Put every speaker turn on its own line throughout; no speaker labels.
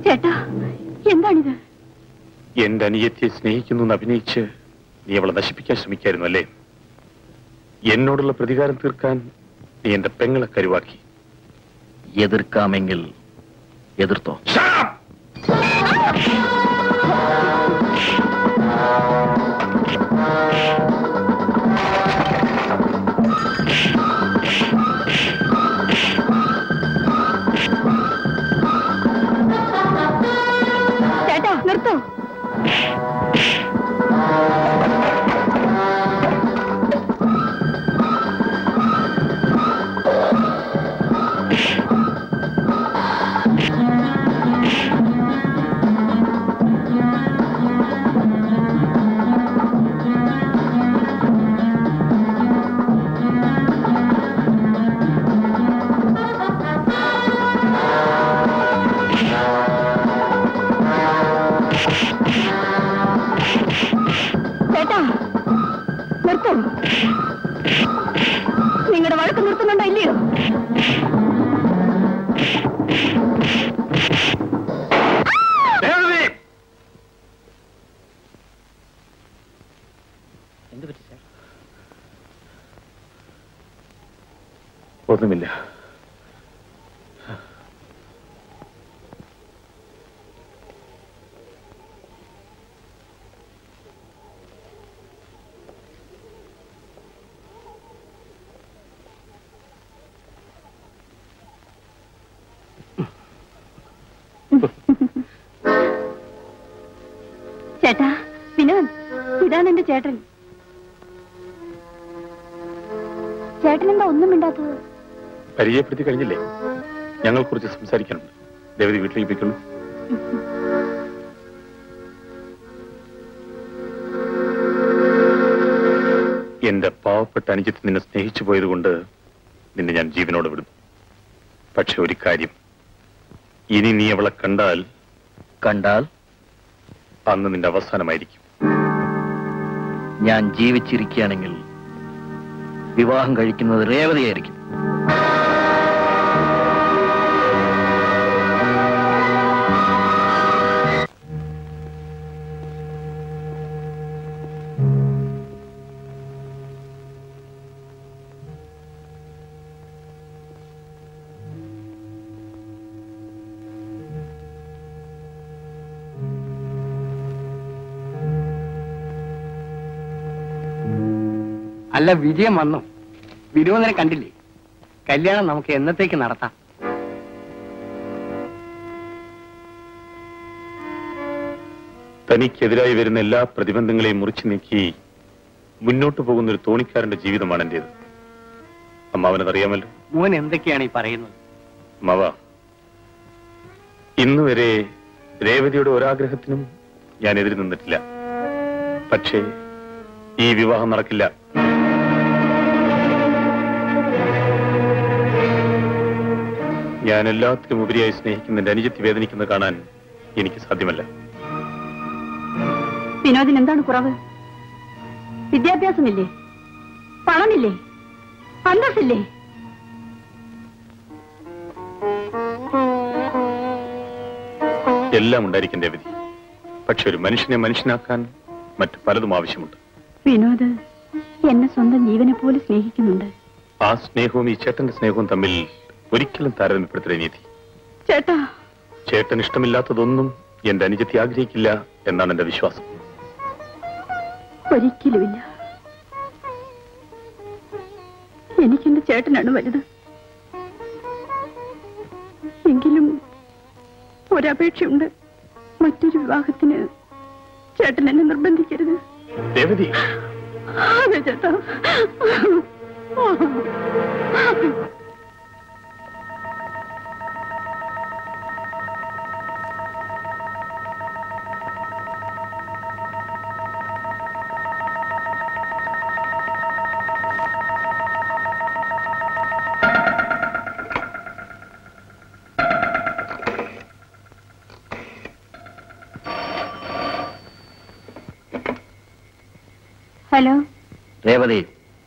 ചേട്ടാ എന്താണിത്
എന്റെ അനിയത്തിയെ സ്നേഹിക്കുന്നു എന്ന് അഭിനയിച്ച് നീ അവളെ നശിപ്പിക്കാൻ ശ്രമിക്കായിരുന്നു അല്ലേ എന്നോടുള്ള പ്രതികാരം തീർക്കാൻ നീ എന്റെ പെങ്ങളെ കരുവാക്കി
എതിർക്കാമെങ്കിൽ എതിർത്തോ
ചേട്ടാ നിർത്തോ ചേട്ടാ നിർത്തോ നിങ്ങളുടെ വഴക്ക് നിർത്തുന്നുണ്ടോ ഇല്ലയോ
ഒന്നുമില്ല
ചേട്ടാ വിനോദ് ഇതാണ് എന്റെ ചേട്ടൻ ചേട്ടൻ എന്താ ഒന്നും മിണ്ടാത്തത്
പരിചയപ്പെടുത്തി കഴിഞ്ഞില്ലേ ഞങ്ങൾ കുറിച്ച് സംസാരിക്കാനുണ്ട് ദേവതി വീട്ടിലേക്ക് പോയിക്കൊള്ളൂ എന്റെ പാവപ്പെട്ട അനുജത്ത് നിന്നെ സ്നേഹിച്ചു പോയതുകൊണ്ട് നിന്നെ ഞാൻ ജീവനോട് വിടും പക്ഷെ ഒരു കാര്യം ഇനി നീ അവളെ കണ്ടാൽ
കണ്ടാൽ
അന്ന് നിന്റെ അവസാനമായിരിക്കും
ഞാൻ ജീവിച്ചിരിക്കുകയാണെങ്കിൽ വിവാഹം കഴിക്കുന്നത് രേവതിയായിരിക്കും
അല്ല വിജയം വന്നു വിനോദനെ കണ്ടില്ലേ കല്യാണം നമുക്ക് എന്നത്തേക്ക് നടത്താം
തനിക്കെതിരായി വരുന്ന എല്ലാ പ്രതിബന്ധങ്ങളെയും മുറിച്ചു നീക്കി മുന്നോട്ട് പോകുന്ന ഒരു തോണിക്കാരന്റെ ജീവിതമാണ് എന്റേത് അമ്മാവനതറിയാമല്ലോ
മോൻ എന്തൊക്കെയാണ് ഈ പറയുന്നത്
അമ്മാവ ഇന്നുവരെ രേവതിയുടെ ഒരാഗ്രഹത്തിനും ഞാൻ എതിര് നിന്നിട്ടില്ല പക്ഷേ ഈ വിവാഹം നടക്കില്ല ഞാൻ എല്ലാത്തിനും ഉപരിയായി സ്നേഹിക്കുന്ന എന്റെ അനുജത്തി വേദനിക്കുന്നത് കാണാൻ എനിക്ക് സാധ്യമല്ല
വിനോദിന് എന്താണ് കുറവ് വിദ്യാഭ്യാസമില്ലേ പണമില്ലേ അന്തസ്സില്ലേ
എല്ലാം ഉണ്ടായിരിക്കും രേവതി പക്ഷെ ഒരു മനുഷ്യനെ മനുഷ്യനാക്കാൻ മറ്റു പലതും ആവശ്യമുണ്ട്
വിനോദ് എന്നെ സ്വന്തം ജീവനെ പോലെ സ്നേഹിക്കുന്നുണ്ട്
ആ സ്നേഹവും ഈ ചേട്ടന്റെ സ്നേഹവും തമ്മിൽ ഒരിക്കലും താരതമ്യപ്പെടുത്തലേ നീതി
ചേട്ടാ
ചേട്ടൻ ഇഷ്ടമില്ലാത്തതൊന്നും എന്റെ അനുജത്തി ആഗ്രഹിക്കില്ല എന്നാണ് എന്റെ വിശ്വാസം
ഒരിക്കലുമില്ല എനിക്കെന്റെ ചേട്ടനാണ് വലുത് എങ്കിലും ഒരപേക്ഷയുണ്ട് മറ്റൊരു വിവാഹത്തിന് ചേട്ടൻ എന്നെ നിർബന്ധിക്കരുത്
രേവതി
അതെ ചേട്ടാ ഹലോ
രേവതി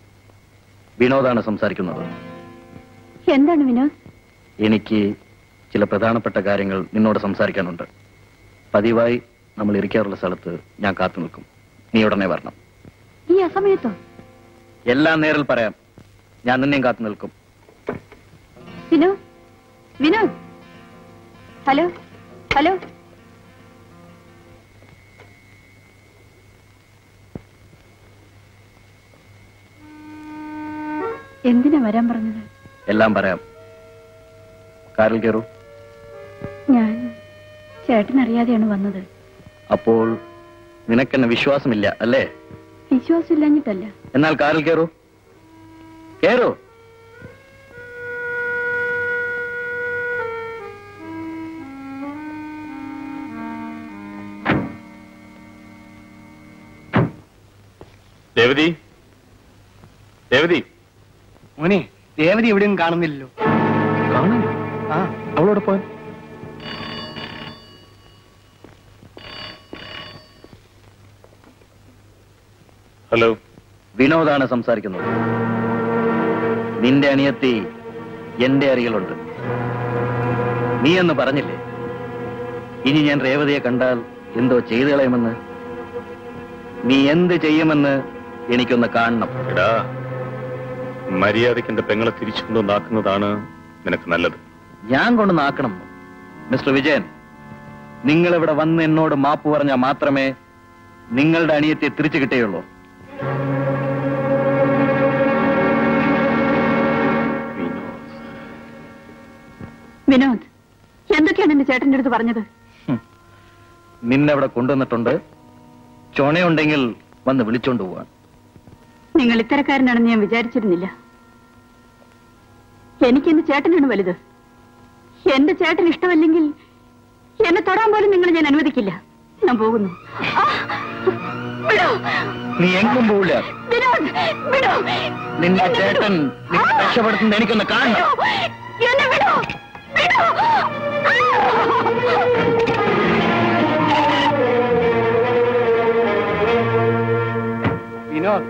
വിനോദാണ് സംസാരിക്കുന്നത്
എന്താണ് വിനോദ്
എനിക്ക് ചില പ്രധാനപ്പെട്ട കാര്യങ്ങൾ നിന്നോട് സംസാരിക്കാനുണ്ട് പതിവായി നമ്മൾ ഇരിക്കാറുള്ള സ്ഥലത്ത് ഞാൻ കാത്തു നിൽക്കും നീ ഉടനെ വരണം
ഈ അസമയത്തോ
എല്ലാം നേരിൽ പറയാം ഞാൻ നിന്നെയും കാത്തു നിൽക്കും
വിനോദ് വിനോദ് ഹലോ ഹലോ എന്തിനാ വരാൻ പറഞ്ഞത്
എല്ലാം പറയാം കാറിൽ കയറൂ
ഞാൻ ചേട്ടനറിയാതെയാണ് വന്നത്
അപ്പോൾ നിനക്കെന്നെ വിശ്വാസമില്ല അല്ലേ
വിശ്വാസമില്ലാഞ്ഞിട്ടല്ല
എന്നാൽ കാറിൽ കയറൂ കയറൂ
രേവതി രേവതി
മോനെ രേവതി എവിടെയും കാണുന്നില്ലല്ലോ ആ
അവളോട് പോൻ ഹലോ
വിനോദാണ് സംസാരിക്കുന്നത് നിന്റെ അനിയത്തി എന്റെ അരികിലുണ്ട് നീ എന്ന് പറഞ്ഞില്ലേ ഇനി ഞാൻ രേവതിയെ കണ്ടാൽ എന്തോ ചെയ്തു കളയുമെന്ന് നീ എന്ത് ചെയ്യുമെന്ന് എനിക്കൊന്ന് കാണണം
എടാ മര്യാദയ്ക്ക് എന്റെ പെങ്ങളെ തിരിച്ചു കൊണ്ടുവന്നാക്കുന്നതാണ് നിനക്ക് നല്ലത്
ഞാൻ കൊണ്ട് നാക്കണം മിസ്റ്റർ വിജയൻ നിങ്ങൾ ഇവിടെ വന്ന് എന്നോട് മാപ്പ് പറഞ്ഞാൽ മാത്രമേ നിങ്ങളുടെ അനിയത്തെ തിരിച്ചു കിട്ടുകയുള്ളൂ
വിനോദ് എന്തൊക്കെയാണ് എന്റെ ചേട്ടന്റെ അടുത്ത് പറഞ്ഞത്
നിന്നെവിടെ കൊണ്ടുവന്നിട്ടുണ്ട് ചുണയുണ്ടെങ്കിൽ വന്ന് വിളിച്ചോണ്ട് പോവാൻ
നിങ്ങൾ ഇത്തരക്കാരനാണെന്ന് ഞാൻ വിചാരിച്ചിരുന്നില്ല എനിക്ക് എന്റെ ചേട്ടനാണ് വലുത് എന്റെ ചേട്ടൻ ഇഷ്ടമല്ലെങ്കിൽ എന്നെ തൊടാൻ പോലും നിങ്ങൾ ഞാൻ അനുവദിക്കില്ല ഞാൻ പോകുന്നു ആ! വിടൂ!
നീ എങ്ങും പോവില്ല
വിനോദ്! വിടൂ!
നിന്റെ
എന്നെ
ചേട്ടൻ
വിടൂ!
നിന്നെ രക്ഷപ്പെടുത്തുന്നത് എനിക്കൊന്ന് കാണണം
വിടൂ! എന്നെ വിടൂ! വിടൂ!
വിനോദ്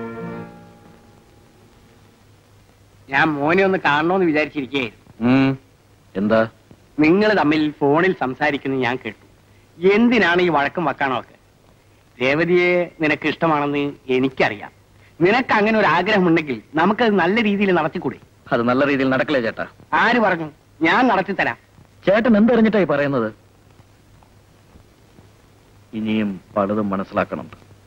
ഞാൻ മോനെ ഒന്ന് കാണണമെന്ന് വിചാരിച്ചിരിക്കുകയായിരുന്നു
ഉം. എന്താ
നിങ്ങൾ തമ്മിൽ ഫോണിൽ സംസാരിക്കുന്നത് ഞാൻ കേട്ടു എന്തിനാണ് ഈ വഴക്കം വക്കാണമൊക്കെ രേവതിയെ നിനക്ക് ഇഷ്ടമാണെന്ന് എനിക്കറിയാം നിനക്ക് അങ്ങനെ ഒരു ആഗ്രഹമുണ്ടെങ്കിൽ നമുക്കത് നല്ല രീതിയിൽ നടത്തിക്കൂടെ
അത് നല്ല രീതിയിൽ നടക്കില്ലേ ചേട്ടാ
ആര് പറഞ്ഞു ഞാൻ നടത്തിത്തരാം
ചേട്ടൻ എന്തറിഞ്ഞിട്ടായി പറയുന്നത് ഇനിയും പലതും മനസ്സിലാക്കണം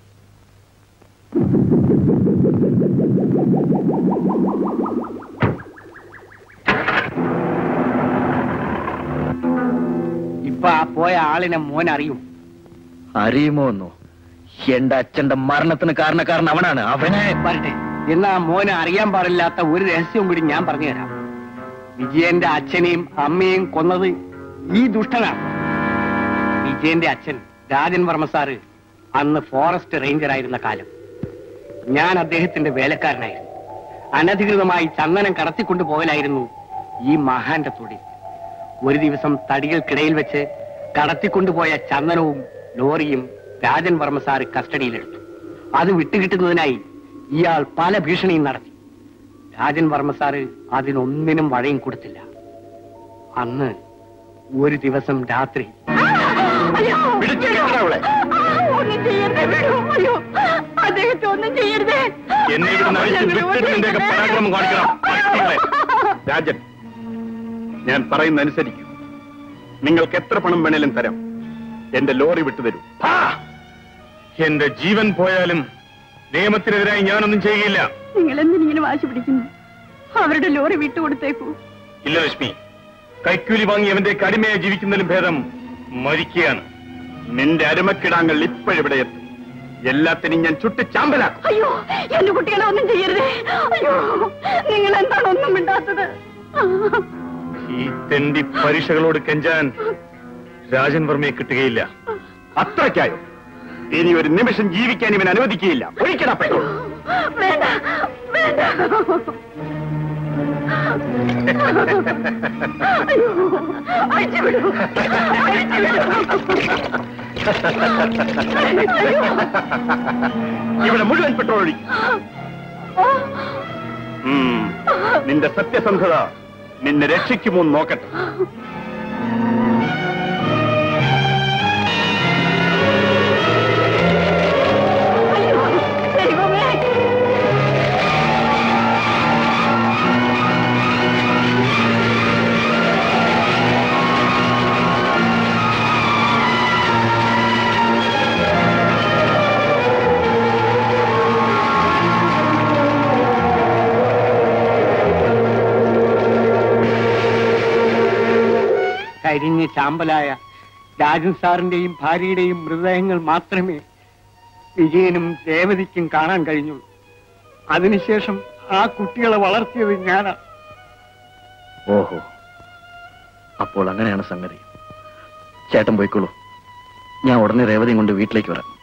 ഇപ്പൊ ആ പോയ ആളിനെ മോൻ അറിയും
അറിയുമോ എന്നോ എന്റെ അച്ഛന്റെ മരണത്തിന് കാരണക്കാരൻ അവനാണ് അവനെ
വരട്ടെ എന്നാ മോന് അറിയാൻ പാടില്ലാത്ത ഒരു രഹസ്യവും കൂടി ഞാൻ പറഞ്ഞു തരാം വിജയന്റെ അച്ഛനെയും അമ്മയെയും കൊന്നത് ഈ ദുഷ്ടനാണ് വിജയന്റെ അച്ഛൻ രാജൻ വർമ്മ സാറ് അന്ന് ഫോറസ്റ്റ് റേഞ്ചർ ആയിരുന്ന കാലം ഞാൻ അദ്ദേഹത്തിന്റെ വേലക്കാരനായിരുന്നു അനധികൃതമായി ചന്ദനം കടത്തിക്കൊണ്ടു പോകലായിരുന്നു ഈ മഹാന്റെ തൊഴിൽ ഒരു ദിവസം തടികൾക്കിടയിൽ വെച്ച് കടത്തിക്കൊണ്ടുപോയ ചന്ദനവും ലോറിയും രാജൻ വർമ്മ സാറ് കസ്റ്റഡിയിലെടുത്തു അത് വിട്ടുകിട്ടുന്നതിനായി ഇയാൾ പല ഭീഷണിയും നടത്തി രാജൻ വർമ്മ സാറ് അതിനൊന്നിനും വഴയും കൊടുത്തില്ല അന്ന് ഒരു ദിവസം രാത്രി
അയ്യോ!
പിടിച്ച് കെട്ടടാ അവളെ.
ഒന്നും ചെയ്യരുതേ, വിടൂ. അയ്യോ! അദ്ദേഹത്തെ ഒന്നും ചെയ്യരുതേ
എന്നെ ഇവിടെ അഴിച്ച് വിട്ടിട്ട് നിന്റെയൊക്കെ പരാക്രമം കാണിക്കണം പട്ടികളെ.
രാജൻ ഞാൻ പറയുന്ന അനുസരിക്കും നിങ്ങൾക്ക് എത്ര പണം വേണേലും തരാം എന്റെ ലോറി വിട്ടുതരൂ
ഹാ! എന്റെ ജീവൻ പോയാലും നിയമത്തിനെതിരായി ഞാനൊന്നും ചെയ്യുകയില്ല
നിങ്ങൾ എന്തിനിങ്ങനെ വാശി പിടിക്കുന്നു അവരുടെ ലോറി വിട്ടുകൊടുത്തേക്കൂ
ഇല്ല ലക്ഷ്മി കൈക്കൂലി വാങ്ങി അവന്റെ കടിമയായി ജീവിക്കുന്നതിലും ഭേദം മരിക്കുകയാണ്
നിന്റെ അരുമക്കിടാങ്ങൾ ഇപ്പോഴിവിടെ എത്തും എല്ലാത്തിനും ഞാൻ ചുട്ട് ചാമ്പലാക്കും
അയ്യോ എന്റെ കുട്ടികളെ ഒന്നും ചെയ്യരുതേ അയ്യോ നിങ്ങൾ എന്താണ് ഒന്നും മിണ്ടാത്തത്
ഈ തെണ്ടി പരീക്ഷകളോട് കെഞ്ചാൻ രാജൻ വർമ്മയെ കിട്ടുകയില്ല
അത്രയ്ക്കായോ ഇനി ഒരു നിമിഷം ജീവിക്കാൻ ഇവൻ അനുവദിക്കുകയില്ല ഒഴിക്കടാ പെട്ടോ
വേണ്ട വേണ്ട അയ്യോ അഴിച്ചു വിടൂ അഴിച്ചു വിടൂ
ഇവിടെ മുഴുവൻ പെട്രോൾ ഒഴിക്കും ഉം. നിന്റെ സത്യസന്ധത നിന്നെ രക്ഷിക്കുമോ എന്ന് നോക്കട്ടെ
കരിഞ്ഞ് ചാമ്പലായ രാജൻ സാറിന്റെയും ഭാര്യയുടെയും മൃതദേഹങ്ങൾ മാത്രമേ വിജയനും രേവതിക്കും കാണാൻ കഴിഞ്ഞുള്ളൂ അതിനുശേഷം ആ കുട്ടികളെ വളർത്തിയത് ഞാനാ
ഓഹോ അപ്പോൾ അങ്ങനെയാണ് സംഗതി ചേട്ടൻ പോയിക്കോളൂ ഞാൻ ഉടനെ രേവതിയും കൊണ്ട് വീട്ടിലേക്ക് വരാം